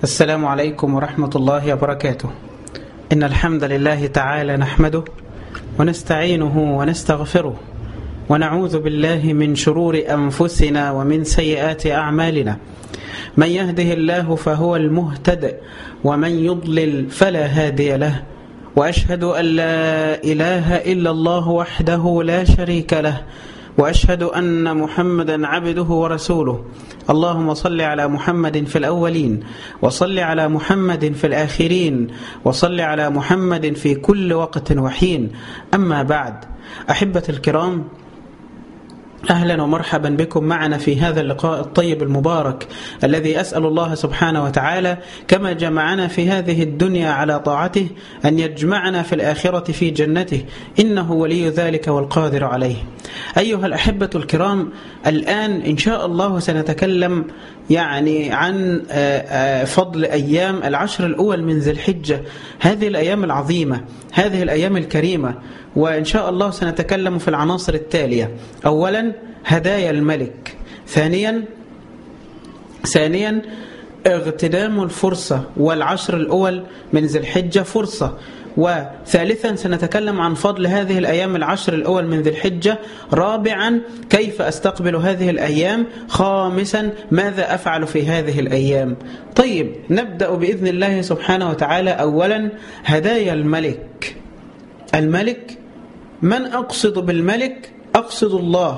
السلام عليكم ورحمة الله وبركاته إن الحمد لله تعالى نحمده ونستعينه ونستغفره ونعوذ بالله من شرور أنفسنا ومن سيئات أعمالنا من يهده الله فهو المهتد ومن يضلل فلا هادي له وأشهد أن لا إله إلا الله وحده لا شريك له وأشهد أن محمدا عبده ورسوله اللهم صل على محمد في الأولين وصل على محمد في الآخرين وصل على محمد في كل وقت وحين أما بعد أحبة الكرام أهلا ومرحبا بكم معنا في هذا اللقاء الطيب المبارك الذي أسأل الله سبحانه وتعالى كما جمعنا في هذه الدنيا على طاعته أن يجمعنا في الآخرة في جنته إنه ولي ذلك والقادر عليه أيها الأحبة الكرام الآن إن شاء الله سنتكلم يعني عن فضل أيام العشر الأول من ذي الحجة هذه الأيام العظيمة هذه الأيام الكريمة وإن شاء الله سنتكلم في العناصر التالية أولا هدايا الملك ثانيا ثانيا اغتنام الفرصة والعشر الأول من ذي الحجة فرصة وثالثا سنتكلم عن فضل هذه الأيام العشر الأول من ذي الحجة رابعا كيف أستقبل هذه الأيام خامسا ماذا أفعل في هذه الأيام طيب نبدأ بإذن الله سبحانه وتعالى أولا هدايا الملك الملك من أقصد بالملك أقصد الله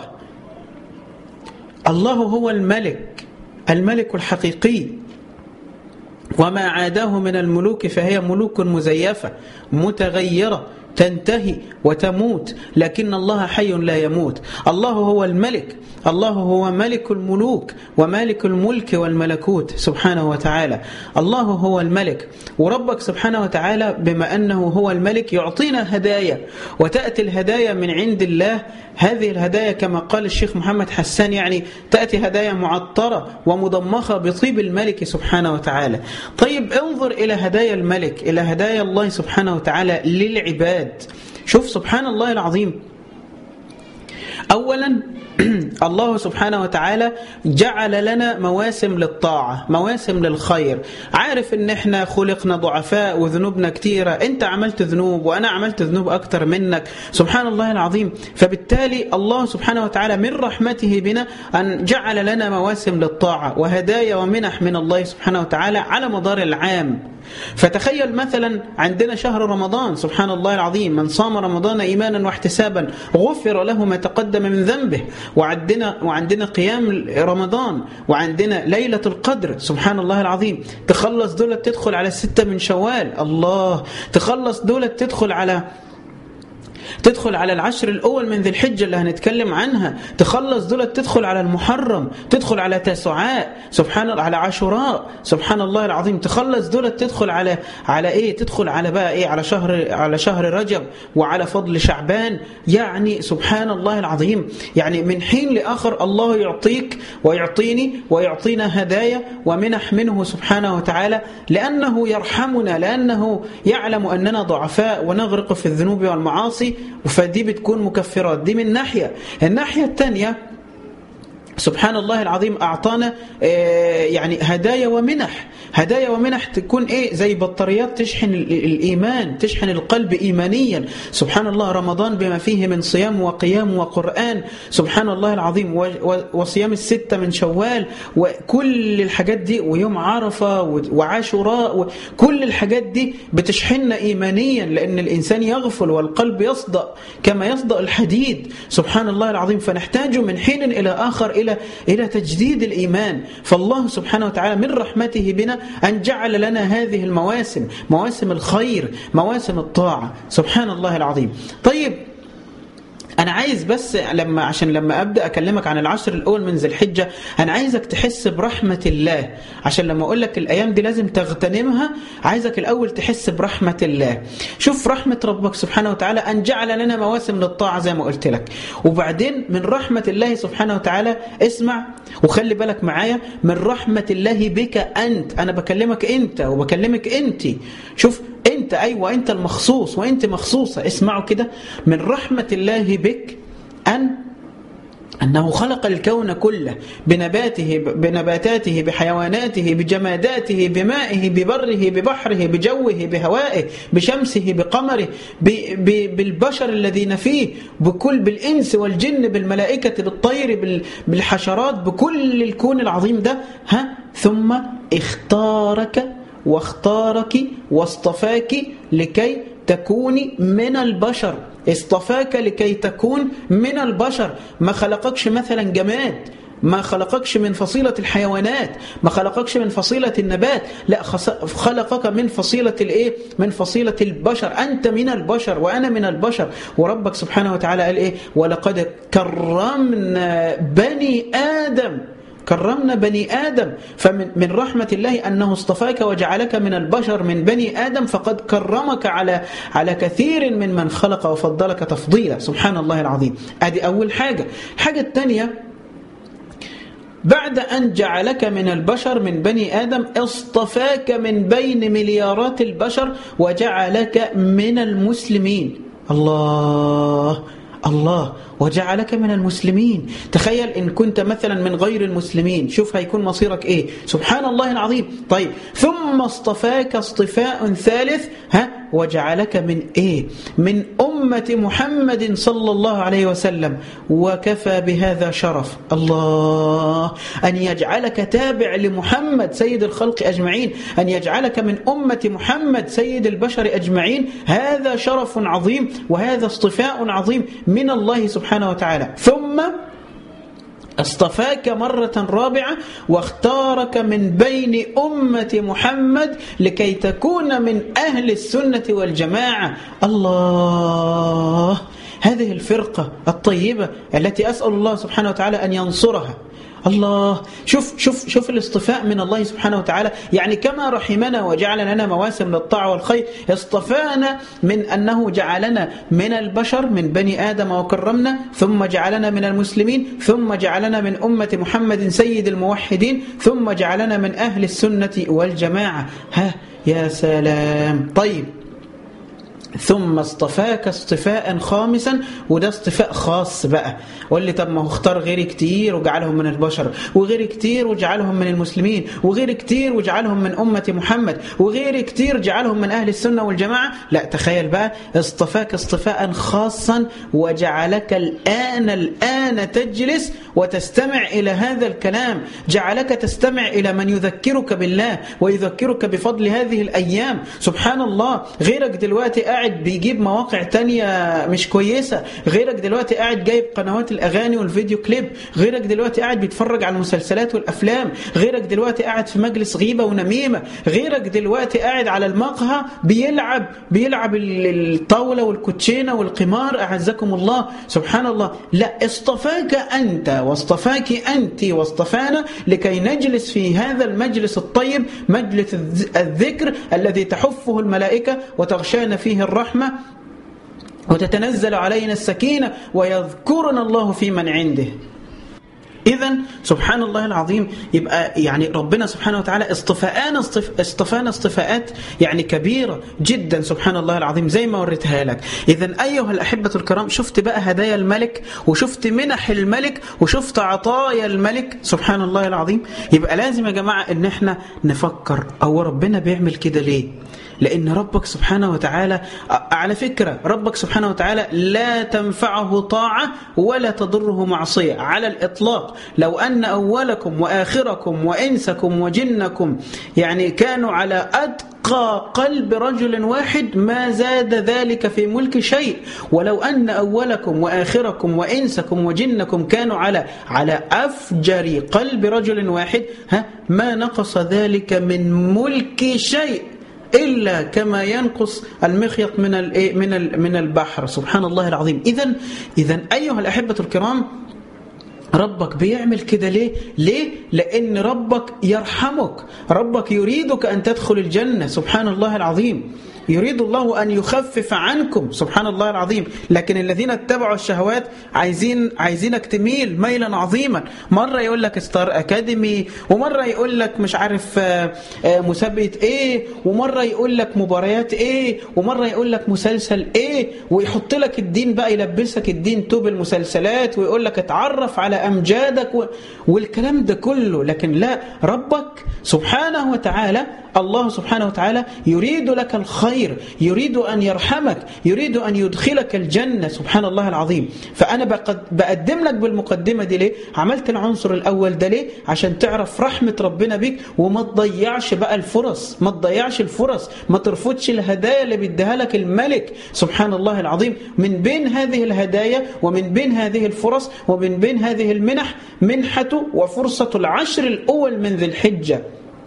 الله هو الملك الملك الحقيقي وما عاداه من الملوك فهي ملوك مزيفة متغيرة تنتهي وتموت لكن الله حي لا يموت الله هو الملك الله هو ملك الملوك ومالك الملك والملكوت سبحانه وتعالى الله هو الملك وربك سبحانه وتعالى بما أنه هو الملك يعطينا هدايا وتأتي الهدايا من عند الله هذه الهدايا كما قال الشيخ محمد حسان يعني تأتي هدايا معطرة ومضمخة بطيب الملك سبحانه وتعالى طيب انظر إلى هدايا الملك إلى هدايا الله سبحانه وتعالى للعباد شوف سبحان الله العظيم أولا الله سبحانه وتعالى جعل لنا مواسم للطاعة مواسم للخير عارف ان احنا خلقنا ضعفاء وذنوبنا كتيرة انت عملت ذنوب وانا عملت ذنوب اكتر منك سبحان الله العظيم فبالتالي الله سبحانه وتعالى من رحمته بنا ان جعل لنا مواسم للطاعة وهدايا ومنح من الله سبحانه وتعالى على مدار العام فتخيل مثلا عندنا شهر رمضان سبحان الله العظيم من صام رمضان ايمانا واحتسابا غفر له ما تقدم من ذنبه وعندنا وعندنا قيام رمضان وعندنا ليله القدر سبحان الله العظيم تخلص دولة تدخل على الستة من شوال الله تخلص دولة تدخل على تدخل على العشر الأول من ذي الحجة اللي هنتكلم عنها تخلص دول تدخل على المحرم تدخل على تاسعاء سبحان الله على عاشوراء سبحان الله العظيم تخلص دول تدخل على على ايه تدخل على بقى ايه على شهر على شهر رجب وعلى فضل شعبان يعني سبحان الله العظيم يعني من حين لآخر الله يعطيك ويعطيني ويعطينا هدايا ومنح منه سبحانه وتعالى لأنه يرحمنا لأنه يعلم أننا ضعفاء ونغرق في الذنوب والمعاصي فدي بتكون مكفرات دي من ناحية الناحية الثانية سبحان الله العظيم أعطانا يعني هدايا ومنح هدايا ومنح تكون إيه زي بطاريات تشحن الإيمان تشحن القلب إيمانيا سبحان الله رمضان بما فيه من صيام وقيام وقرآن سبحان الله العظيم وصيام الستة من شوال وكل الحاجات دي ويوم عرفة وعاشوراء كل الحاجات دي بتشحننا إيمانيا لأن الإنسان يغفل والقلب يصدأ كما يصدأ الحديد سبحان الله العظيم فنحتاج من حين إلى آخر إلى إلى تجديد الإيمان فالله سبحانه وتعالى من رحمته بنا أن جعل لنا هذه المواسم مواسم الخير مواسم الطاعة سبحان الله العظيم طيب أنا عايز بس لما عشان لما أبدأ أكلمك عن العشر الأول من ذي الحجة أنا عايزك تحس برحمة الله عشان لما أقول لك الأيام دي لازم تغتنمها عايزك الأول تحس برحمة الله شوف رحمة ربك سبحانه وتعالى أن جعل لنا مواسم للطاعة زي ما قلت لك وبعدين من رحمة الله سبحانه وتعالى اسمع وخلي بالك معايا من رحمة الله بك أنت أنا بكلمك أنت وبكلمك أنت شوف أنت أيوة أنت المخصوص وأنت مخصوصة اسمعوا كده من رحمة الله بك أن أنه خلق الكون كله بنباته بنباتاته بحيواناته بجماداته بمائه ببره ببحره بجوه بهوائه بشمسه بقمره بالبشر الذين فيه بكل بالإنس والجن بالملائكة بالطير بالحشرات بكل الكون العظيم ده ها ثم اختارك واختارك واصطفاك لكي تكوني من البشر اصطفاك لكي تكون من البشر ما خلقكش مثلا جماد ما خلقكش من فصيلة الحيوانات ما خلقكش من فصيلة النبات لا خلقك من فصيلة الايه من فصيلة البشر أنت من البشر وأنا من البشر وربك سبحانه وتعالى قال إيه ولقد كرمنا بني آدم كرمنا بني آدم فمن من رحمة الله أنه اصطفاك وجعلك من البشر من بني آدم فقد كرمك على على كثير من من خلق وفضلك تفضيلا سبحان الله العظيم ادي أول حاجة الحاجة الثانية بعد أن جعلك من البشر من بني آدم اصطفاك من بين مليارات البشر وجعلك من المسلمين الله الله وجعلك من المسلمين تخيل إن كنت مثلا من غير المسلمين شوف هيكون مصيرك إيه سبحان الله العظيم طيب ثم اصطفاك اصطفاء ثالث ها وجعلك من إيه من أمة محمد صلى الله عليه وسلم وكفى بهذا شرف الله أن يجعلك تابع لمحمد سيد الخلق أجمعين أن يجعلك من أمة محمد سيد البشر أجمعين هذا شرف عظيم وهذا اصطفاء عظيم من الله سبحانه سبحانه وتعالى ثم اصطفاك مرة رابعة واختارك من بين أمة محمد لكي تكون من أهل السنة والجماعة الله هذه الفرقة الطيبة التي أسأل الله سبحانه وتعالى أن ينصرها الله شوف شوف شوف الاصطفاء من الله سبحانه وتعالى يعني كما رحمنا وجعل لنا مواسم للطاعة والخير اصطفانا من أنه جعلنا من البشر من بني آدم وكرمنا ثم جعلنا من المسلمين ثم جعلنا من أمة محمد سيد الموحدين ثم جعلنا من أهل السنة والجماعة ها يا سلام طيب ثم اصطفاك اصطفاء خامسا وده اصطفاء خاص بقى واللي طب ما هو اختار غير كتير وجعلهم من البشر وغير كتير وجعلهم من المسلمين وغير كتير وجعلهم من أمة محمد وغير كتير جعلهم من أهل السنة والجماعة لا تخيل بقى اصطفاك اصطفاء خاصا وجعلك الآن الآن تجلس وتستمع إلى هذا الكلام جعلك تستمع إلى من يذكرك بالله ويذكرك بفضل هذه الأيام سبحان الله غيرك دلوقتي قاعد بيجيب مواقع تانية مش كويسة غيرك دلوقتي قاعد جايب قنوات الأغاني والفيديو كليب غيرك دلوقتي قاعد بيتفرج على المسلسلات والأفلام غيرك دلوقتي قاعد في مجلس غيبة ونميمة غيرك دلوقتي قاعد على المقهى بيلعب بيلعب الطاولة والكوتشينة والقمار أعزكم الله سبحان الله لا اصطفاك أنت واصطفاك أنت واصطفانا لكي نجلس في هذا المجلس الطيب مجلس الذكر الذي تحفه الملائكة وتغشانا فيه الرحمة وتتنزل علينا السكينة ويذكرنا الله في من عنده إذا سبحان الله العظيم يبقى يعني ربنا سبحانه وتعالى اصطفاءنا اصطفانا اصطفاءات يعني كبيرة جدا سبحان الله العظيم زي ما وريتها لك إذا أيها الأحبة الكرام شفت بقى هدايا الملك وشفت منح الملك وشفت عطايا الملك سبحان الله العظيم يبقى لازم يا جماعة إن احنا نفكر أو ربنا بيعمل كده ليه لأن ربك سبحانه وتعالى على فكرة ربك سبحانه وتعالى لا تنفعه طاعة ولا تضره معصية على الإطلاق لو أن أولكم وآخركم وإنسكم وجنكم يعني كانوا على أتقى قلب رجل واحد ما زاد ذلك في ملك شيء ولو أن أولكم وآخركم وإنسكم وجنكم كانوا على على أفجر قلب رجل واحد ها ما نقص ذلك من ملك شيء إلا كما ينقص المخيط من من من البحر سبحان الله العظيم إذا إذا أيها الأحبة الكرام ربك بيعمل كده ليه؟ ليه؟ لأن ربك يرحمك ربك يريدك أن تدخل الجنة سبحان الله العظيم يريد الله أن يخفف عنكم سبحان الله العظيم لكن الذين اتبعوا الشهوات عايزين عايزينك تميل ميلا عظيما مرة يقول لك ستار أكاديمي ومرة يقول لك مش عارف مسابقة إيه ومرة يقول لك مباريات إيه ومرة يقول لك مسلسل إيه ويحط لك الدين بقى يلبسك الدين توب المسلسلات ويقول لك اتعرف على أمجادك و... والكلام ده كله لكن لا ربك سبحانه وتعالى الله سبحانه وتعالى يريد لك الخير يريد أن يرحمك يريد أن يدخلك الجنة سبحان الله العظيم فأنا بقدم لك بالمقدمة دي ليه عملت العنصر الأول ده ليه عشان تعرف رحمة ربنا بك وما تضيعش بقى الفرص ما تضيعش الفرص ما ترفضش الهدايا اللي بيديها لك الملك سبحان الله العظيم من بين هذه الهدايا ومن بين هذه الفرص ومن بين هذه المنح منحة وفرصة العشر الأول من ذي الحجة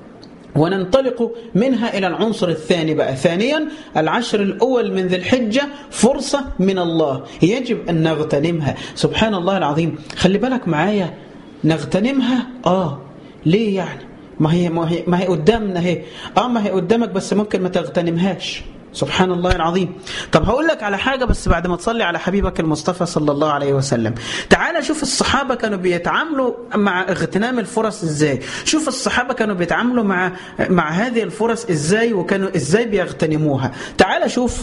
وننطلق منها إلى العنصر الثاني بقى ثانيا العشر الأول من ذي الحجة فرصة من الله يجب أن نغتنمها سبحان الله العظيم خلي بالك معايا نغتنمها آه ليه يعني ما هي, ما هي, ما هي قدامنا هي آه ما هي قدامك بس ممكن ما تغتنمهاش سبحان الله العظيم طب هقول لك على حاجة بس بعد ما تصلي على حبيبك المصطفى صلى الله عليه وسلم تعال شوف الصحابة كانوا بيتعاملوا مع اغتنام الفرص ازاي شوف الصحابة كانوا بيتعاملوا مع مع هذه الفرص ازاي وكانوا ازاي بيغتنموها تعال شوف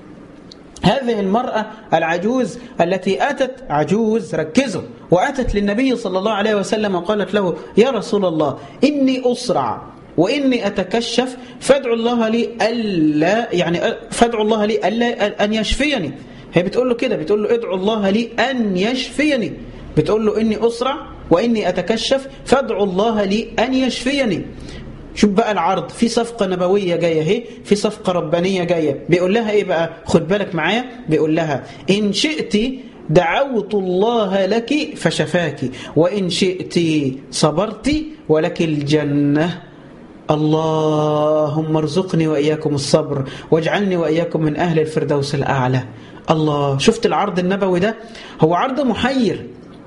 هذه المرأة العجوز التي أتت عجوز ركزوا وأتت للنبي صلى الله عليه وسلم وقالت له يا رسول الله إني أسرع وإني أتكشف فادعو الله لي ألا يعني فادعو الله لي ألا أن يشفيني هي بتقول له كده بتقول له ادعو الله لي أن يشفيني بتقول له إني أسرع وإني أتكشف فادعو الله لي أن يشفيني شوف بقى العرض في صفقة نبوية جاية اهي في صفقة ربانية جاية بيقول لها ايه بقى خد بالك معايا بيقول لها إن شئت دعوت الله لك فشفاك وإن شئت صبرت ولك الجنة اللهم ارزقني وإياكم الصبر واجعلني وإياكم من أهل الفردوس الأعلى الله شفت العرض النبوي ده هو عرض محير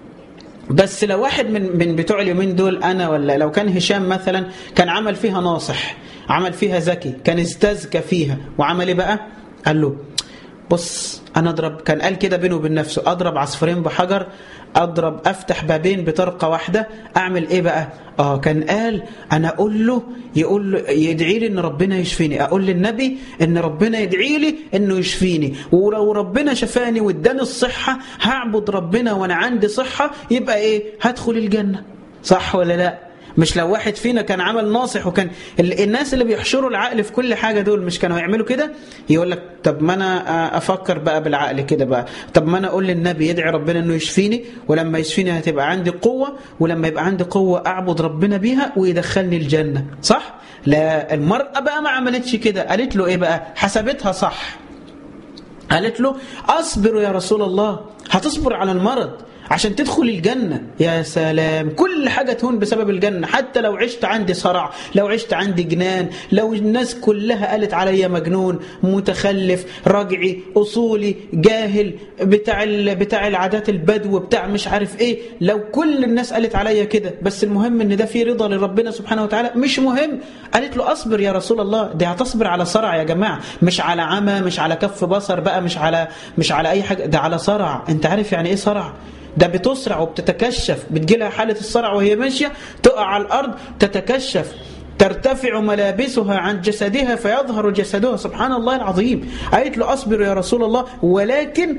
بس لو واحد من من بتوع اليومين دول انا ولا لو كان هشام مثلا كان عمل فيها ناصح عمل فيها ذكي كان استذكى فيها وعمل ايه بقى قال له بص انا اضرب كان قال كده بينه وبين نفسه اضرب عصفورين بحجر اضرب افتح بابين بطرقه واحده اعمل ايه بقى اه كان قال انا اقول له يقول له يدعي لي ان ربنا يشفيني اقول للنبي ان ربنا يدعي لي انه يشفيني ولو ربنا شفاني واداني الصحه هعبد ربنا وانا عندي صحه يبقى ايه هدخل الجنه صح ولا لا مش لو واحد فينا كان عمل ناصح وكان الناس اللي بيحشروا العقل في كل حاجه دول مش كانوا يعملوا كده يقول لك طب ما انا افكر بقى بالعقل كده بقى طب ما انا اقول للنبي يدعي ربنا انه يشفيني ولما يشفيني هتبقى عندي قوه ولما يبقى عندي قوه اعبد ربنا بيها ويدخلني الجنه صح لا المراه بقى ما عملتش كده قالت له ايه بقى حسبتها صح قالت له اصبر يا رسول الله هتصبر على المرض عشان تدخل الجنة يا سلام كل حاجة تهون بسبب الجنة حتى لو عشت عندي صرع لو عشت عندي جنان لو الناس كلها قالت عليا مجنون متخلف رجعي أصولي جاهل بتاع بتاع العادات البدو بتاع مش عارف ايه لو كل الناس قالت عليا كده بس المهم ان ده في رضا لربنا سبحانه وتعالى مش مهم قالت له اصبر يا رسول الله دي هتصبر على صرع يا جماعة مش على عمى مش على كف بصر بقى مش على مش على اي حاجة ده على صرع انت عارف يعني ايه صرع ده بتسرع وبتتكشف بتجيلها حالة الصرع وهي ماشية تقع على الأرض تتكشف ترتفع ملابسها عن جسدها فيظهر جسدها سبحان الله العظيم قالت له أصبر يا رسول الله ولكن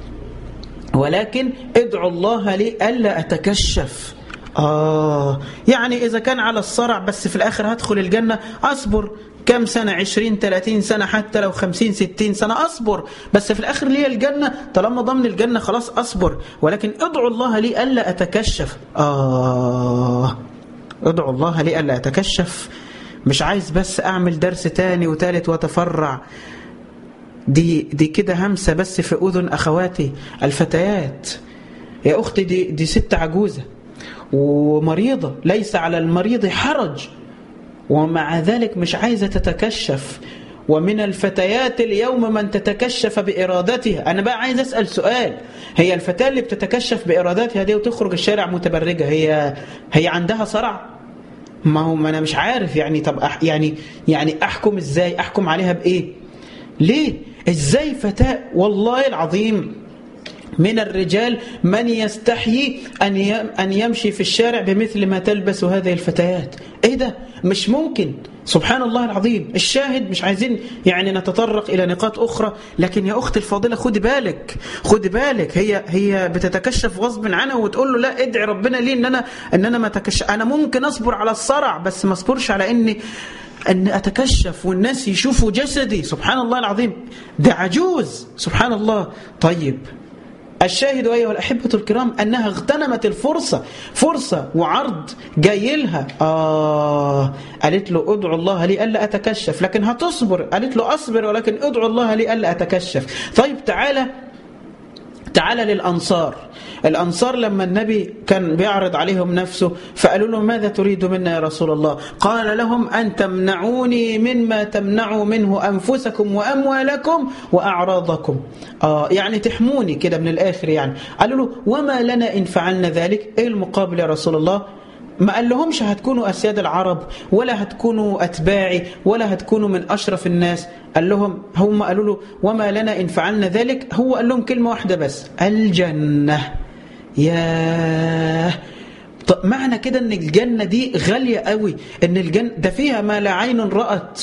ولكن ادعو الله لي ألا أتكشف آه يعني إذا كان على الصرع بس في الآخر هدخل الجنة أصبر كم سنة عشرين ثلاثين سنة حتى لو خمسين ستين سنة أصبر بس في الآخر لي الجنة طالما ضمن الجنة خلاص أصبر ولكن ادعو الله لي ألا أتكشف آه ادعو الله لي ألا أتكشف مش عايز بس أعمل درس تاني وتالت وتفرع دي دي كده همسة بس في أذن أخواتي الفتيات يا أختي دي, دي ست عجوزة ومريضة ليس على المريض حرج ومع ذلك مش عايزة تتكشف ومن الفتيات اليوم من تتكشف بإرادتها أنا بقى عايز أسأل سؤال هي الفتاة اللي بتتكشف بإرادتها دي وتخرج الشارع متبرجة هي هي عندها صرع ما هو ما أنا مش عارف يعني طب أح يعني يعني أحكم إزاي أحكم عليها بإيه ليه ازاي فتاة والله العظيم من الرجال من يستحيي أن أن يمشي في الشارع بمثل ما تلبس هذه الفتيات إيه ده مش ممكن سبحان الله العظيم الشاهد مش عايزين يعني نتطرق إلى نقاط أخرى لكن يا أختي الفاضلة خدي بالك خدي بالك هي هي بتتكشف غصب عنها وتقول له لا ادعي ربنا ليه إن أنا إن أنا ما تكشف أنا ممكن أصبر على الصرع بس ما أصبرش على إني أن أتكشف والناس يشوفوا جسدي سبحان الله العظيم ده عجوز سبحان الله طيب الشاهد أيها الأحبة الكرام أنها اغتنمت الفرصة فرصة وعرض جاي لها آه قالت له ادعو الله لي ألا أتكشف لكن هتصبر قالت له أصبر ولكن ادعو الله لي ألا أتكشف طيب تعالى تعالى للأنصار الأنصار لما النبي كان بيعرض عليهم نفسه فقالوا له ماذا تريد منا يا رسول الله قال لهم أن تمنعوني مما تمنعوا منه أنفسكم وأموالكم وأعراضكم آه يعني تحموني كده من الآخر يعني قالوا له وما لنا إن فعلنا ذلك إيه المقابل يا رسول الله ما قال لهمش هتكونوا أسياد العرب ولا هتكونوا أتباعي ولا هتكونوا من أشرف الناس قال لهم هم قالوا له وما لنا إن فعلنا ذلك هو قال لهم كلمة واحدة بس الجنة ياه طب معنى كده ان الجنة دي غالية قوي ان الجنة ده فيها ما لا عين رأت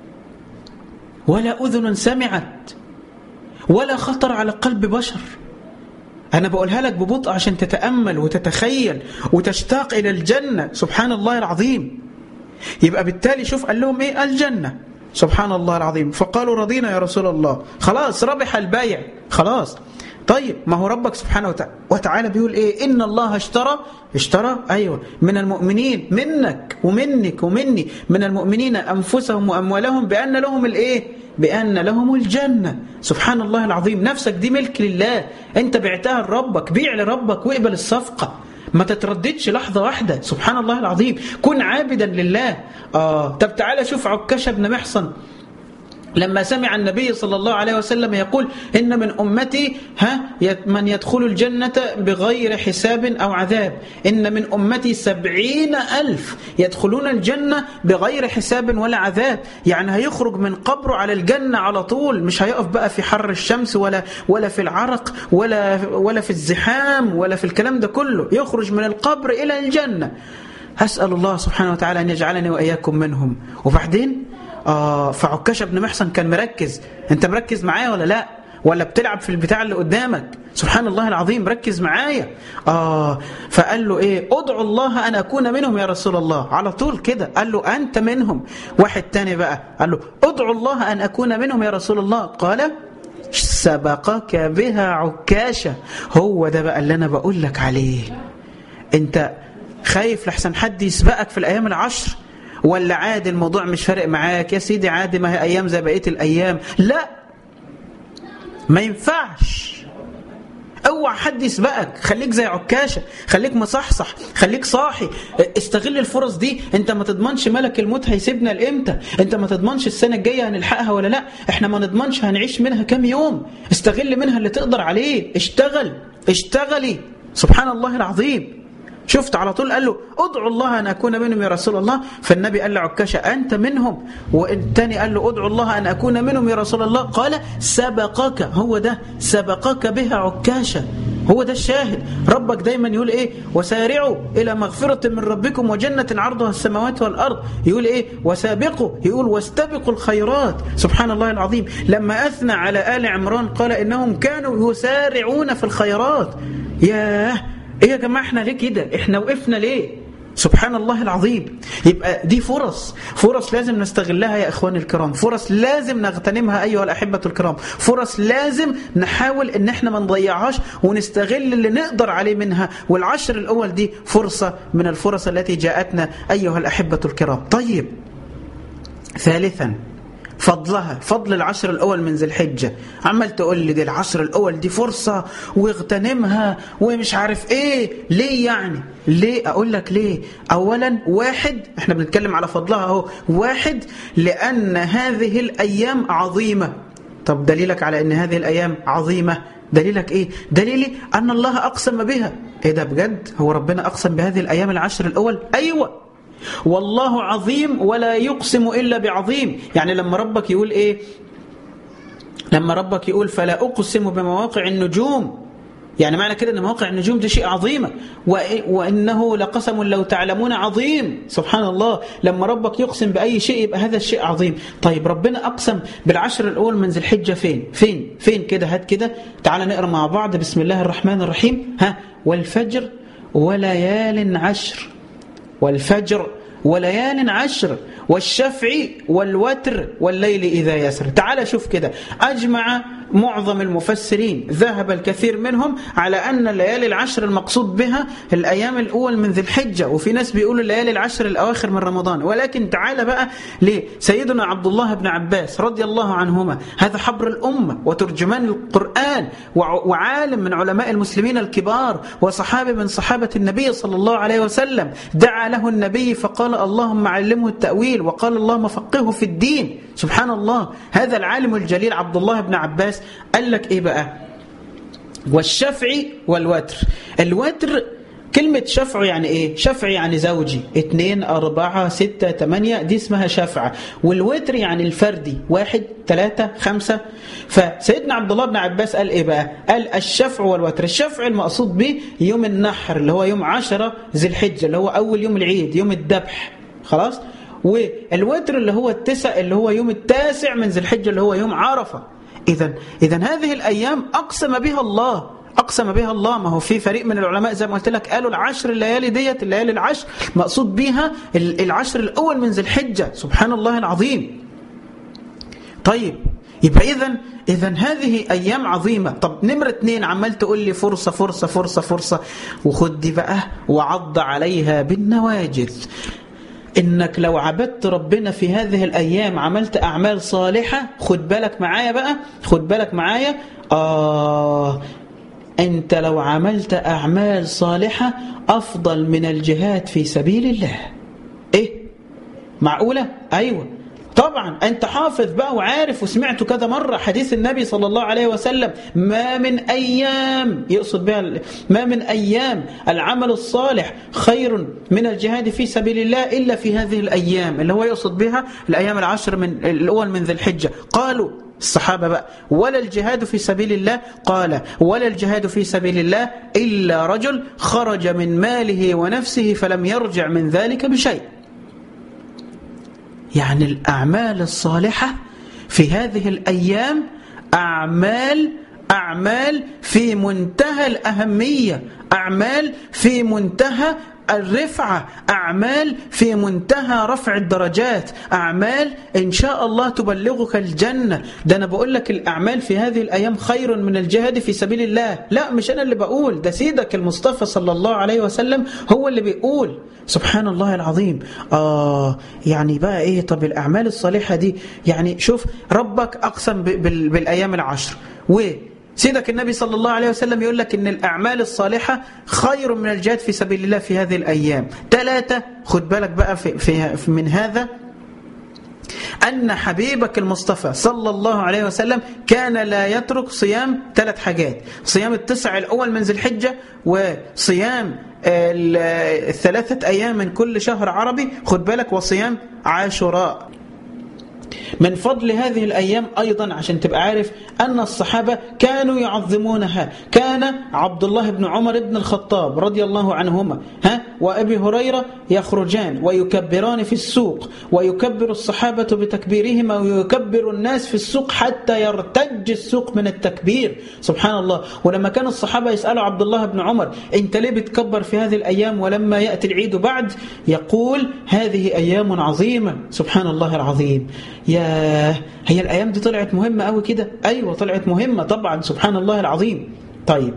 ولا أذن سمعت ولا خطر على قلب بشر أنا بقولها لك ببطء عشان تتأمل وتتخيل وتشتاق إلى الجنة سبحان الله العظيم يبقى بالتالي شوف قال لهم إيه الجنة سبحان الله العظيم فقالوا رضينا يا رسول الله خلاص ربح البيع خلاص طيب ما هو ربك سبحانه وتعالى بيقول ايه ان الله اشترى اشترى ايوه من المؤمنين منك ومنك ومني من المؤمنين انفسهم واموالهم بان لهم الايه بان لهم الجنه سبحان الله العظيم نفسك دي ملك لله انت بعتها لربك بيع لربك واقبل الصفقه ما تترددش لحظة واحدة سبحان الله العظيم كن عابدا لله آه طب تعالى شوف عكاشة بن محصن لما سمع النبي صلى الله عليه وسلم يقول إن من أمتي ها من يدخل الجنة بغير حساب أو عذاب إن من أمتي سبعين ألف يدخلون الجنة بغير حساب ولا عذاب يعني هيخرج من قبره على الجنة على طول مش هيقف بقى في حر الشمس ولا ولا في العرق ولا ولا في الزحام ولا في الكلام ده كله يخرج من القبر إلى الجنة أسأل الله سبحانه وتعالى أن يجعلني وإياكم منهم وبعدين آه فعكاشة بن محصن كان مركز انت مركز معايا ولا لا ولا بتلعب في البتاع اللي قدامك سبحان الله العظيم ركز معايا آه فقال له ايه ادعو الله ان اكون منهم يا رسول الله على طول كده قال له انت منهم واحد تاني بقى قال له ادعو الله ان اكون منهم يا رسول الله قال سبقك بها عكاشة هو ده بقى اللي انا بقول لك عليه انت خايف لحسن حد يسبقك في الايام العشر ولا عادي الموضوع مش فارق معاك يا سيدي عادي ما هي أيام زي بقية الأيام لا ما ينفعش اوعى حد يسبقك خليك زي عكاشة خليك مصحصح خليك صاحي استغل الفرص دي انت ما تضمنش ملك الموت هيسيبنا لامتى انت ما تضمنش السنة الجاية هنلحقها ولا لا احنا ما نضمنش هنعيش منها كام يوم استغل منها اللي تقدر عليه اشتغل اشتغلي سبحان الله العظيم شفت على طول قال له ادعو الله أن أكون منهم يا رسول الله فالنبي قال لعكاشة أنت منهم والتاني قال له ادعو الله أن أكون منهم يا رسول الله قال سبقك هو ده سبقك بها عكاشة هو ده الشاهد ربك دايما يقول ايه وسارعوا الى مغفرة من ربكم وجنة عرضها السماوات والارض يقول ايه وسابقوا يقول واستبقوا الخيرات سبحان الله العظيم لما اثنى على ال عمران قال انهم كانوا يسارعون في الخيرات ياه ايه يا جماعه احنا ليه كده احنا وقفنا ليه سبحان الله العظيم يبقى دي فرص فرص لازم نستغلها يا اخواني الكرام فرص لازم نغتنمها ايها الاحبه الكرام فرص لازم نحاول ان احنا ما نضيعهاش ونستغل اللي نقدر عليه منها والعشر الاول دي فرصه من الفرص التي جاءتنا ايها الاحبه الكرام طيب ثالثا فضلها فضل العشر الأول من ذي الحجة عمال تقول لي دي العشر الأول دي فرصة واغتنمها ومش عارف إيه ليه يعني ليه أقول لك ليه أولا واحد احنا بنتكلم على فضلها اهو واحد لأن هذه الأيام عظيمة طب دليلك على أن هذه الأيام عظيمة دليلك ايه دليلي ان الله اقسم بها ايه ده بجد هو ربنا اقسم بهذه الايام العشر الاول ايوه والله عظيم ولا يقسم إلا بعظيم يعني لما ربك يقول إيه لما ربك يقول فلا أقسم بمواقع النجوم يعني معنى كده ان مواقع النجوم ده شيء عظيمة وانه لقسم لو تعلمون عظيم سبحان الله لما ربك يقسم باي شيء يبقى هذا الشيء عظيم طيب ربنا اقسم بالعشر الاول من ذي الحجه فين فين فين كده هات كده تعال نقرا مع بعض بسم الله الرحمن الرحيم ها والفجر وليال عشر والفجر وليال عشر والشفع والوتر والليل إذا يسر تعال شوف كده أجمع معظم المفسرين ذهب الكثير منهم على أن الليالي العشر المقصود بها الأيام الأول من ذي الحجة وفي ناس بيقولوا الليالي العشر الأواخر من رمضان ولكن تعال بقى لسيدنا عبد الله بن عباس رضي الله عنهما هذا حبر الأمة وترجمان القرآن وعالم من علماء المسلمين الكبار وصحابي من صحابة النبي صلى الله عليه وسلم دعا له النبي فقال اللهم علمه التأويل وقال اللهم فقهه في الدين سبحان الله هذا العالم الجليل عبد الله بن عباس قال لك ايه بقى والشفع والوتر الوتر كلمة شفع يعني ايه شفع يعني زوجي اتنين اربعة ستة تمانية دي اسمها شفع والوتر يعني الفردي واحد ثلاثة خمسة فسيدنا عبد الله بن عباس قال ايه بقى قال الشفع والوتر الشفع المقصود به يوم النحر اللي هو يوم عشرة ذي الحجة اللي هو اول يوم العيد يوم الذبح خلاص والوتر اللي هو التسع اللي هو يوم التاسع من ذي الحجة اللي هو يوم عرفة إذا إذا هذه الأيام أقسم بها الله أقسم بها الله ما هو في فريق من العلماء زي ما قلت لك قالوا العشر الليالي ديت الليالي العشر مقصود بها العشر الأول من ذي الحجة سبحان الله العظيم طيب يبقى إذا إذا هذه أيام عظيمة طب نمرة اتنين عمال تقول لي فرصة فرصة فرصة فرصة وخد دي بقى وعض عليها بالنواجذ انك لو عبدت ربنا في هذه الايام عملت اعمال صالحه خد بالك معايا بقى خد بالك معايا اه انت لو عملت اعمال صالحه افضل من الجهاد في سبيل الله ايه معقوله ايوه طبعا انت حافظ بقى وعارف وسمعته كذا مرة حديث النبي صلى الله عليه وسلم ما من أيام يقصد بها ما من أيام العمل الصالح خير من الجهاد في سبيل الله إلا في هذه الأيام اللي هو يقصد بها الأيام العشر من الأول من ذي الحجة قالوا الصحابة بقى ولا الجهاد في سبيل الله قال ولا الجهاد في سبيل الله إلا رجل خرج من ماله ونفسه فلم يرجع من ذلك بشيء يعني الأعمال الصالحة في هذه الأيام أعمال أعمال في منتهى الأهمية أعمال في منتهى الرفعة أعمال في منتهى رفع الدرجات أعمال إن شاء الله تبلغك الجنة ده أنا بقول لك الأعمال في هذه الأيام خير من الجهاد في سبيل الله لا مش أنا اللي بقول ده سيدك المصطفى صلى الله عليه وسلم هو اللي بيقول سبحان الله العظيم آه يعني بقى إيه طب الأعمال الصالحة دي يعني شوف ربك أقسم بالأيام العشر و سيدك النبي صلى الله عليه وسلم يقول لك ان الأعمال الصالحة خير من الجهاد في سبيل الله في هذه الأيام ثلاثة خد بالك بقى في, في من هذا أن حبيبك المصطفى صلى الله عليه وسلم كان لا يترك صيام ثلاث حاجات صيام التسع الأول من ذي الحجة وصيام الثلاثة أيام من كل شهر عربي خد بالك وصيام عاشوراء من فضل هذه الأيام أيضا عشان تبقى عارف أن الصحابة كانوا يعظمونها كان عبد الله بن عمر بن الخطاب رضي الله عنهما ها وأبي هريرة يخرجان ويكبران في السوق ويكبر الصحابة بتكبيرهما ويكبر الناس في السوق حتى يرتج السوق من التكبير سبحان الله ولما كان الصحابة يسألوا عبد الله بن عمر أنت ليه بتكبر في هذه الأيام ولما يأتي العيد بعد يقول هذه أيام عظيمة سبحان الله العظيم يا هي الأيام دي طلعت مهمة قوي كده أيوة طلعت مهمة طبعا سبحان الله العظيم طيب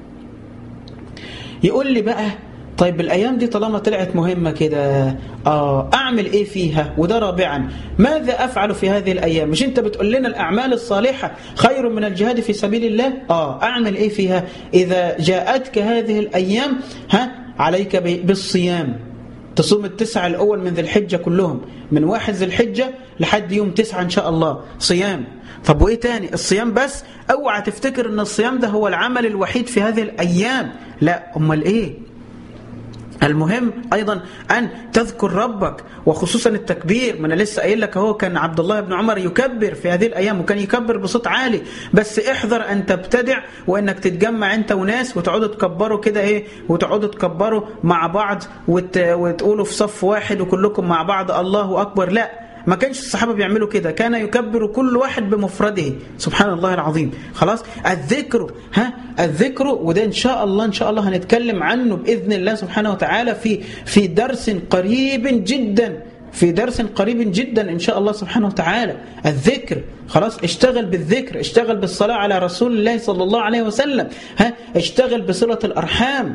يقول لي بقى طيب الأيام دي طالما طلعت مهمة كده آه أعمل إيه فيها وده رابعا ماذا أفعل في هذه الأيام مش أنت بتقول لنا الأعمال الصالحة خير من الجهاد في سبيل الله آه أعمل إيه فيها إذا جاءتك هذه الأيام ها عليك بالصيام تصوم التسعة الأول من ذي الحجة كلهم من واحد ذي الحجة لحد يوم تسعة إن شاء الله صيام طب وإيه تاني الصيام بس أوعى تفتكر أن الصيام ده هو العمل الوحيد في هذه الأيام لا أمال إيه المهم ايضا ان تذكر ربك وخصوصا التكبير ما انا لسه قايل لك اهو كان عبد الله بن عمر يكبر في هذه الايام وكان يكبر بصوت عالي بس احذر ان تبتدع وانك تتجمع انت وناس وتقعدوا تكبروا كده ايه وتقعدوا تكبروا مع بعض وت... وتقولوا في صف واحد وكلكم مع بعض الله اكبر لا ما كانش الصحابة بيعملوا كده كان يكبر كل واحد بمفرده سبحان الله العظيم خلاص الذكر ها الذكر وده إن شاء الله إن شاء الله هنتكلم عنه بإذن الله سبحانه وتعالى في في درس قريب جدا في درس قريب جدا إن شاء الله سبحانه وتعالى الذكر خلاص اشتغل بالذكر اشتغل بالصلاة على رسول الله صلى الله عليه وسلم ها اشتغل بصلة الأرحام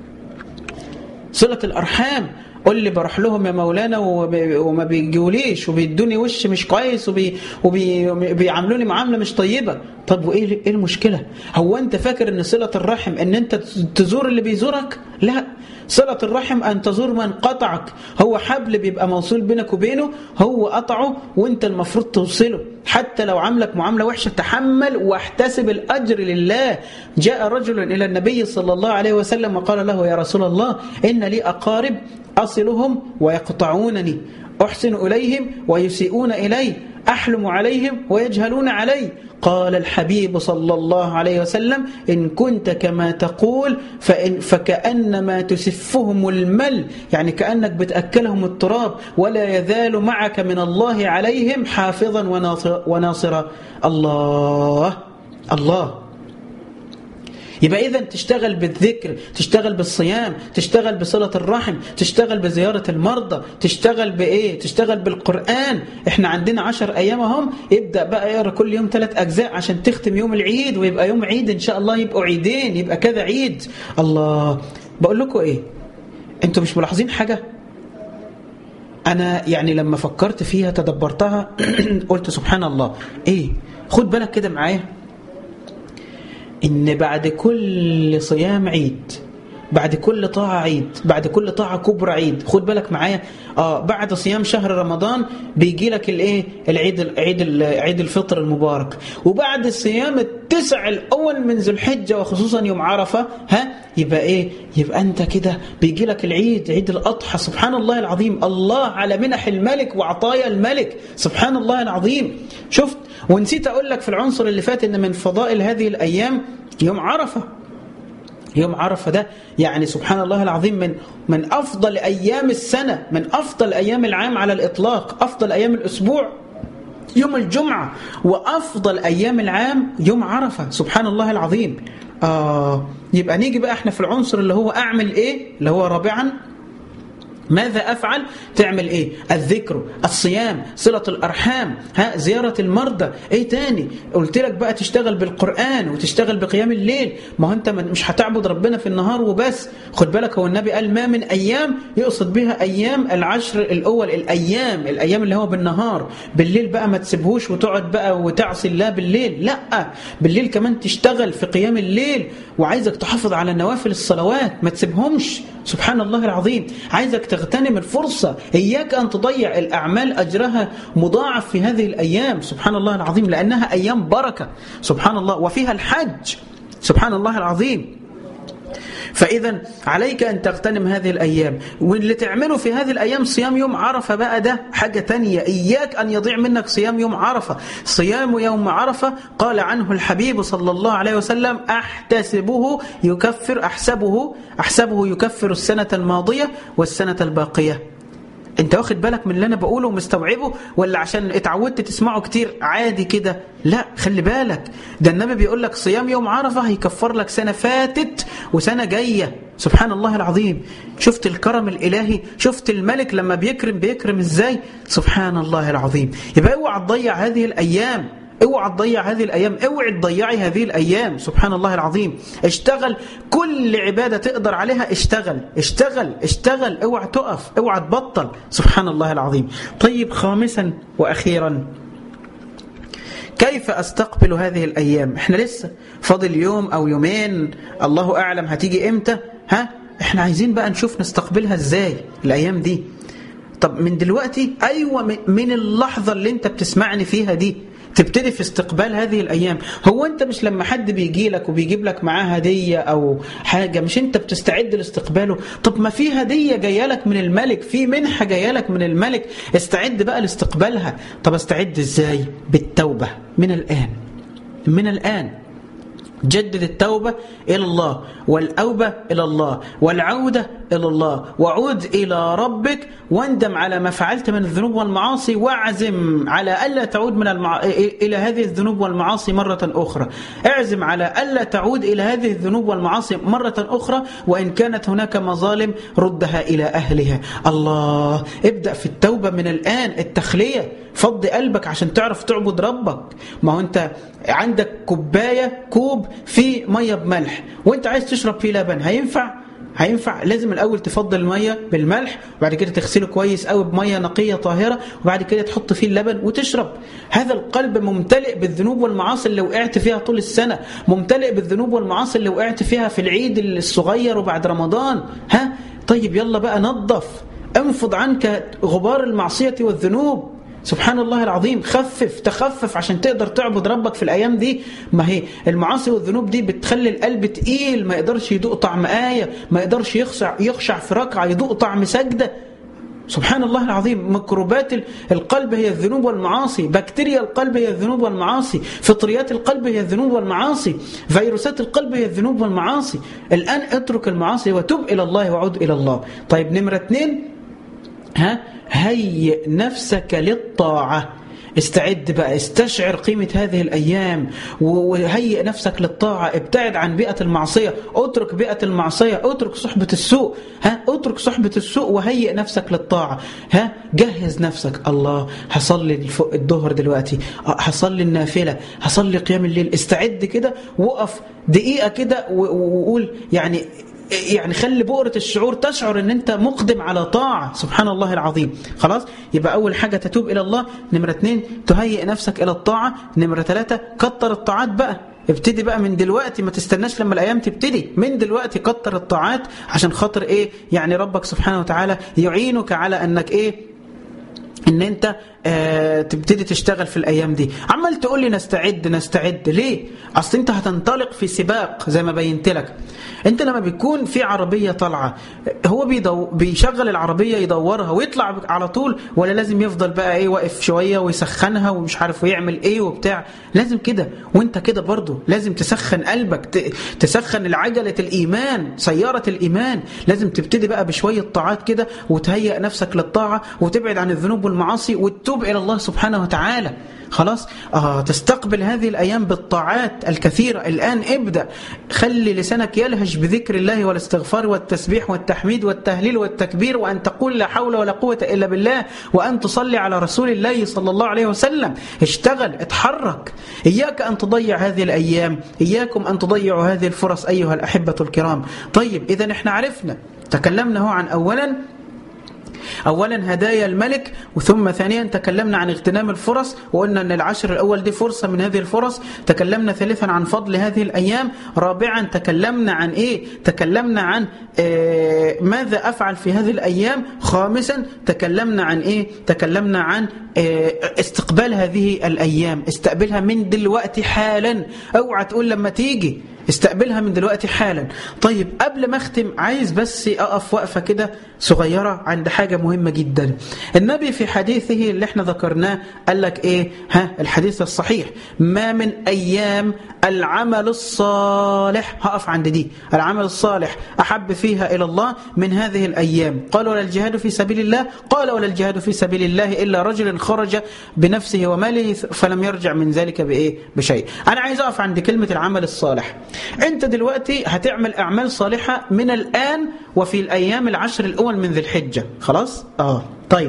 صلة الأرحام قول لي بروح لهم يا مولانا وما بيجوليش وبيدوني وش مش كويس وبيعاملوني معامله مش طيبه طب وايه ايه المشكله هو انت فاكر ان صله الرحم ان انت تزور اللي بيزورك لا صلة الرحم أن تزور من قطعك هو حبل بيبقى موصول بينك وبينه هو قطعه وانت المفروض توصله حتى لو عاملك معاملة وحشة تحمل واحتسب الأجر لله جاء رجل إلى النبي صلى الله عليه وسلم وقال له يا رسول الله إن لي أقارب أصلهم ويقطعونني أحسن إليهم ويسيئون إلي أحلم عليهم ويجهلون علي قال الحبيب صلى الله عليه وسلم إن كنت كما تقول فإن فكأنما تسفهم المل يعني كأنك بتأكلهم التراب ولا يزال معك من الله عليهم حافظا وناصرا الله الله يبقى إذا تشتغل بالذكر تشتغل بالصيام تشتغل بصلة الرحم تشتغل بزيارة المرضى تشتغل بإيه تشتغل بالقرآن إحنا عندنا عشر أيام هم ابدأ بقى يقرأ كل يوم ثلاث أجزاء عشان تختم يوم العيد ويبقى يوم عيد إن شاء الله يبقوا عيدين يبقى كذا عيد الله بقول لكم إيه أنتوا مش ملاحظين حاجة أنا يعني لما فكرت فيها تدبرتها قلت سبحان الله إيه خد بالك كده معايا إن بعد كل صيام عيد بعد كل طاعة عيد بعد كل طاعة كبرى عيد خد بالك معايا آه بعد صيام شهر رمضان بيجي لك الايه العيد العيد عيد الفطر المبارك وبعد الصيام التسع الاول من ذو الحجة وخصوصا يوم عرفة ها يبقى ايه يبقى انت كده بيجي لك العيد عيد الاضحى سبحان الله العظيم الله على منح الملك وعطايا الملك سبحان الله العظيم شفت ونسيت اقول لك في العنصر اللي فات ان من فضائل هذه الايام يوم عرفه يوم عرفة ده يعني سبحان الله العظيم من من أفضل أيام السنة من أفضل أيام العام على الإطلاق أفضل أيام الأسبوع يوم الجمعة وأفضل أيام العام يوم عرفة سبحان الله العظيم آه يبقى نيجي بقى احنا في العنصر اللي هو أعمل إيه اللي هو رابعا ماذا أفعل؟ تعمل إيه؟ الذكر الصيام صلة الأرحام ها زيارة المرضى إيه تاني؟ قلت لك بقى تشتغل بالقرآن وتشتغل بقيام الليل ما هو أنت مش هتعبد ربنا في النهار وبس خد بالك هو النبي قال ما من أيام يقصد بها أيام العشر الأول الأيام الأيام اللي هو بالنهار بالليل بقى ما تسيبهوش وتقعد بقى وتعصي الله بالليل لا بالليل كمان تشتغل في قيام الليل وعايزك تحافظ على نوافل الصلوات ما تسيبهمش سبحان الله العظيم عايزك تغتنم الفرصة إياك أن تضيع الأعمال أجرها مضاعف في هذه الأيام سبحان الله العظيم لأنها أيام بركة سبحان الله وفيها الحج سبحان الله العظيم فإذا عليك أن تغتنم هذه الأيام واللي تعمله في هذه الأيام صيام يوم عرفة بقى ده حاجة تانية إياك أن يضيع منك صيام يوم عرفة صيام يوم عرفة قال عنه الحبيب صلى الله عليه وسلم أحتسبه يكفر أحسبه أحسبه يكفر السنة الماضية والسنة الباقية انت واخد بالك من اللي انا بقوله ومستوعبه ولا عشان اتعودت تسمعه كتير عادي كده لا خلي بالك ده النبي بيقول لك صيام يوم عرفه هيكفر لك سنه فاتت وسنه جايه سبحان الله العظيم شفت الكرم الالهي شفت الملك لما بيكرم بيكرم ازاي سبحان الله العظيم يبقى اوعى تضيع هذه الايام اوعى تضيع هذه الايام اوعي تضيعي هذه الايام سبحان الله العظيم اشتغل كل عباده تقدر عليها اشتغل اشتغل اشتغل اوعى تقف اوعى تبطل سبحان الله العظيم طيب خامسا واخيرا كيف استقبل هذه الايام احنا لسه فاضل يوم او يومين الله اعلم هتيجي امتى ها احنا عايزين بقى نشوف نستقبلها ازاي الايام دي طب من دلوقتي ايوه من اللحظه اللي انت بتسمعني فيها دي تبتدي في استقبال هذه الايام هو انت مش لما حد بيجي لك وبيجيب لك معاه هديه او حاجه مش انت بتستعد لاستقباله طب ما في هديه جايه لك من الملك في منحه جايه لك من الملك استعد بقى لاستقبالها طب استعد ازاي بالتوبه من الان من الان جدد التوبة إلى الله والأوبة إلى الله والعودة إلى الله وعود إلى ربك واندم على ما فعلت من الذنوب والمعاصي واعزم على ألا تعود من المع... إلى هذه الذنوب والمعاصي مرة أخرى اعزم على ألا تعود إلى هذه الذنوب والمعاصي مرة أخرى وإن كانت هناك مظالم ردها إلى أهلها الله ابدأ في التوبة من الآن التخلية فض قلبك عشان تعرف تعبد ربك ما هو انت عندك كوبايه كوب فيه ميه بملح وانت عايز تشرب فيه لبن هينفع هينفع لازم الاول تفضل الميه بالملح وبعد كده تغسله كويس قوي بميه نقيه طاهره وبعد كده تحط فيه اللبن وتشرب هذا القلب ممتلئ بالذنوب والمعاصي اللي وقعت فيها طول السنه ممتلئ بالذنوب والمعاصي اللي وقعت فيها في العيد الصغير وبعد رمضان ها طيب يلا بقى نظف انفض عنك غبار المعصيه والذنوب سبحان الله العظيم خفف تخفف عشان تقدر تعبد ربك في الأيام دي ما هي المعاصي والذنوب دي بتخلي القلب تقيل ما يقدرش يدوق طعم آية ما يقدرش يخشع, يخشع في ركعة يدوق طعم سجدة سبحان الله العظيم ميكروبات القلب هي الذنوب والمعاصي بكتيريا القلب هي الذنوب والمعاصي فطريات القلب هي الذنوب والمعاصي فيروسات القلب هي الذنوب والمعاصي الآن اترك المعاصي وتب إلى الله وعود إلى الله طيب نمرة اثنين ها هيئ نفسك للطاعة استعد بقى استشعر قيمة هذه الأيام وهيئ نفسك للطاعة ابتعد عن بيئة المعصية اترك بيئة المعصية اترك صحبة السوء ها اترك صحبة السوء وهيئ نفسك للطاعة ها جهز نفسك الله هصلي الظهر دلوقتي هصلي النافلة هصلي قيام الليل استعد كده وقف دقيقة كده وقول يعني يعني خلي بؤرة الشعور تشعر ان انت مقدم على طاعة سبحان الله العظيم خلاص يبقى اول حاجة تتوب الى الله نمرة اتنين تهيئ نفسك الى الطاعة نمرة ثلاثة كتر الطاعات بقى ابتدي بقى من دلوقتي ما تستناش لما الايام تبتدي من دلوقتي كتر الطاعات عشان خاطر ايه يعني ربك سبحانه وتعالى يعينك على انك ايه ان انت آه تبتدي تشتغل في الايام دي عمال تقول لي نستعد نستعد ليه اصل انت هتنطلق في سباق زي ما بينت لك انت لما بيكون في عربيه طالعه هو بيدو بيشغل العربيه يدورها ويطلع على طول ولا لازم يفضل بقى ايه واقف شويه ويسخنها ومش عارف ويعمل ايه وبتاع لازم كده وانت كده برضه لازم تسخن قلبك تسخن العجله الايمان سياره الايمان لازم تبتدي بقى بشويه طاعات كده وتهيئ نفسك للطاعه وتبعد عن الذنوب والمعاصي وتتوب الى الله سبحانه وتعالى خلاص آه تستقبل هذه الأيام بالطاعات الكثيرة الآن ابدأ خلي لسانك يلهج بذكر الله والاستغفار والتسبيح والتحميد والتهليل والتكبير وأن تقول لا حول ولا قوة إلا بالله وأن تصلي على رسول الله صلى الله عليه وسلم اشتغل اتحرك إياك أن تضيع هذه الأيام إياكم أن تضيعوا هذه الفرص أيها الأحبة الكرام طيب إذا احنا عرفنا تكلمنا هو عن أولا أولا هدايا الملك وثم ثانيا تكلمنا عن اغتنام الفرص وقلنا أن العشر الأول دي فرصة من هذه الفرص تكلمنا ثالثا عن فضل هذه الأيام رابعا تكلمنا عن إيه تكلمنا عن آه ماذا أفعل في هذه الأيام خامسا تكلمنا عن إيه تكلمنا عن آه استقبال هذه الأيام استقبلها من دلوقتي حالا اوعى تقول لما تيجي استقبلها من دلوقتي حالا طيب قبل ما اختم عايز بس اقف وقفة كده صغيرة عند حاجة مهمة جدا النبي في حديثه اللي احنا ذكرناه قال لك ايه ها الحديث الصحيح ما من ايام العمل الصالح هقف عند دي العمل الصالح احب فيها الى الله من هذه الايام قال ولا الجهاد في سبيل الله قال ولا الجهاد في سبيل الله الا رجل خرج بنفسه وماله فلم يرجع من ذلك بايه بشيء انا عايز اقف عند كلمة العمل الصالح انت دلوقتي هتعمل اعمال صالحة من الان وفي الايام العشر الاول من ذي الحجة خلاص اه طيب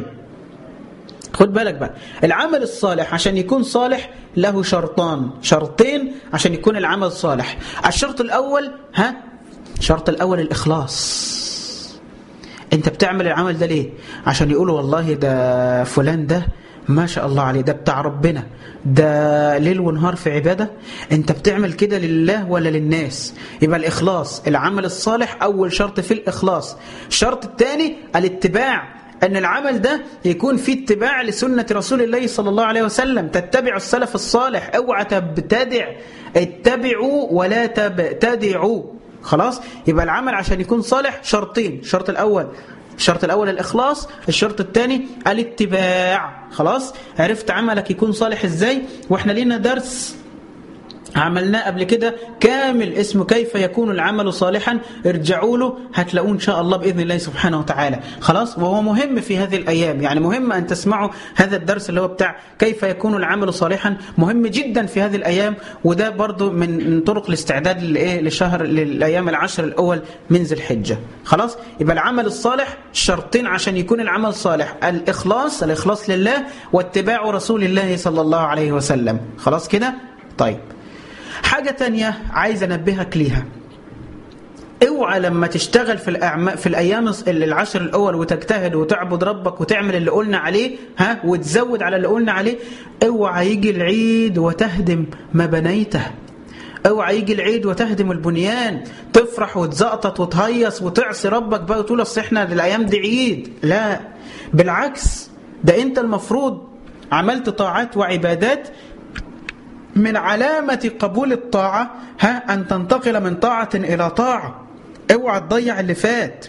خد بالك بقى العمل الصالح عشان يكون صالح له شرطان شرطين عشان يكون العمل صالح الشرط الاول ها الشرط الاول الاخلاص انت بتعمل العمل ده ليه عشان يقولوا والله ده فلان ده ما شاء الله عليه ده بتاع ربنا ده ليل ونهار في عبادة انت بتعمل كده لله ولا للناس يبقى الإخلاص العمل الصالح أول شرط في الإخلاص الشرط الثاني الاتباع أن العمل ده يكون فيه اتباع لسنة رسول الله صلى الله عليه وسلم تتبع السلف الصالح اوعى تبتدع اتبعوا ولا تبتدعوا خلاص يبقى العمل عشان يكون صالح شرطين الشرط الأول الشرط الأول الإخلاص الشرط الثاني الاتباع خلاص عرفت عملك يكون صالح ازاي واحنا لينا درس عملناه قبل كده كامل اسمه كيف يكون العمل صالحا ارجعوا له هتلاقوه ان شاء الله باذن الله سبحانه وتعالى خلاص وهو مهم في هذه الايام يعني مهم ان تسمعوا هذا الدرس اللي هو بتاع كيف يكون العمل صالحا مهم جدا في هذه الايام وده برضو من طرق الاستعداد لايه لشهر للايام العشر الاول من ذي الحجه خلاص يبقى العمل الصالح شرطين عشان يكون العمل صالح الاخلاص الاخلاص لله واتباع رسول الله صلى الله عليه وسلم خلاص كده طيب حاجة تانية عايز أنبهك ليها اوعى لما تشتغل في الأعمال في الايام العشر الاول وتجتهد وتعبد ربك وتعمل اللي قلنا عليه ها وتزود على اللي قلنا عليه اوعى يجي العيد وتهدم ما بنيته اوعى يجي العيد وتهدم البنيان تفرح وتزقطط وتهيص وتعصي ربك بقى وتقول اصل احنا الايام دي عيد لا بالعكس ده انت المفروض عملت طاعات وعبادات من علامة قبول الطاعة ها أن تنتقل من طاعة إلى طاعة اوعى تضيع اللي فات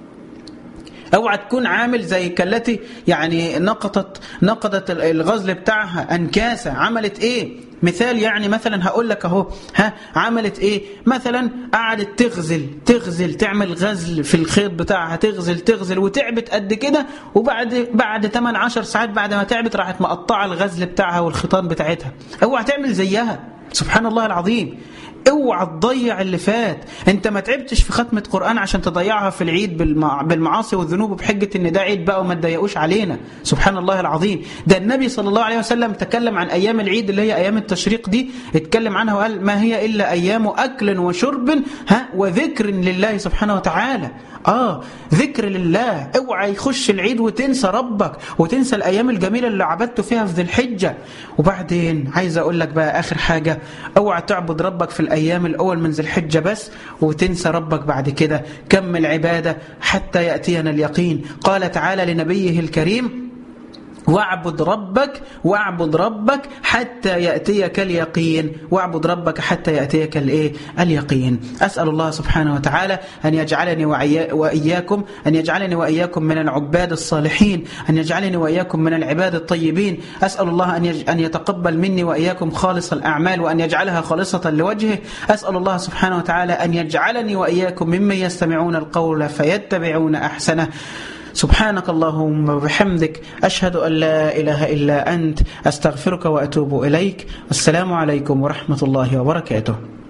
اوعى تكون عامل زي كالتي يعني نقطت نقضت الغزل بتاعها انكاسه عملت ايه مثال يعني مثلا هقول لك اهو ها عملت ايه مثلا قعدت تغزل تغزل تعمل غزل في الخيط بتاعها تغزل تغزل وتعبت قد كده وبعد بعد 8 10 ساعات بعد ما تعبت راحت مقطعه الغزل بتاعها والخيطان بتاعتها اوعى تعمل زيها سبحان الله العظيم اوعى تضيع اللي فات انت ما تعبتش في ختمة قرآن عشان تضيعها في العيد بالمعاصي والذنوب بحجة ان ده عيد بقى وما تضايقوش علينا سبحان الله العظيم ده النبي صلى الله عليه وسلم تكلم عن ايام العيد اللي هي ايام التشريق دي اتكلم عنها وقال ما هي الا ايام اكل وشرب ها وذكر لله سبحانه وتعالى آه ذكر لله اوعى يخش العيد وتنسى ربك وتنسى الأيام الجميلة اللي عبدت فيها في ذي الحجة وبعدين عايز أقول لك بقى آخر حاجة اوعى تعبد ربك في الأيام الأول من ذي الحجة بس وتنسى ربك بعد كده كمل عبادة حتى يأتينا اليقين قال تعالى لنبيه الكريم واعبد ربك واعبد ربك حتى يأتيك اليقين واعبد ربك حتى يأتيك الايه اليقين أسأل الله سبحانه وتعالى أن يجعلني وإياكم أن يجعلني وإياكم من العباد الصالحين أن يجعلني وإياكم من العباد الطيبين أسأل الله أن أن يتقبل مني وإياكم خالص الأعمال وأن يجعلها خالصة لوجهه أسأل الله سبحانه وتعالى أن يجعلني وإياكم ممن يستمعون القول فيتبعون أحسنه سبحانك اللهم وبحمدك أشهد أن لا إله إلا أنت أستغفرك وأتوب إليك والسلام عليكم ورحمة الله وبركاته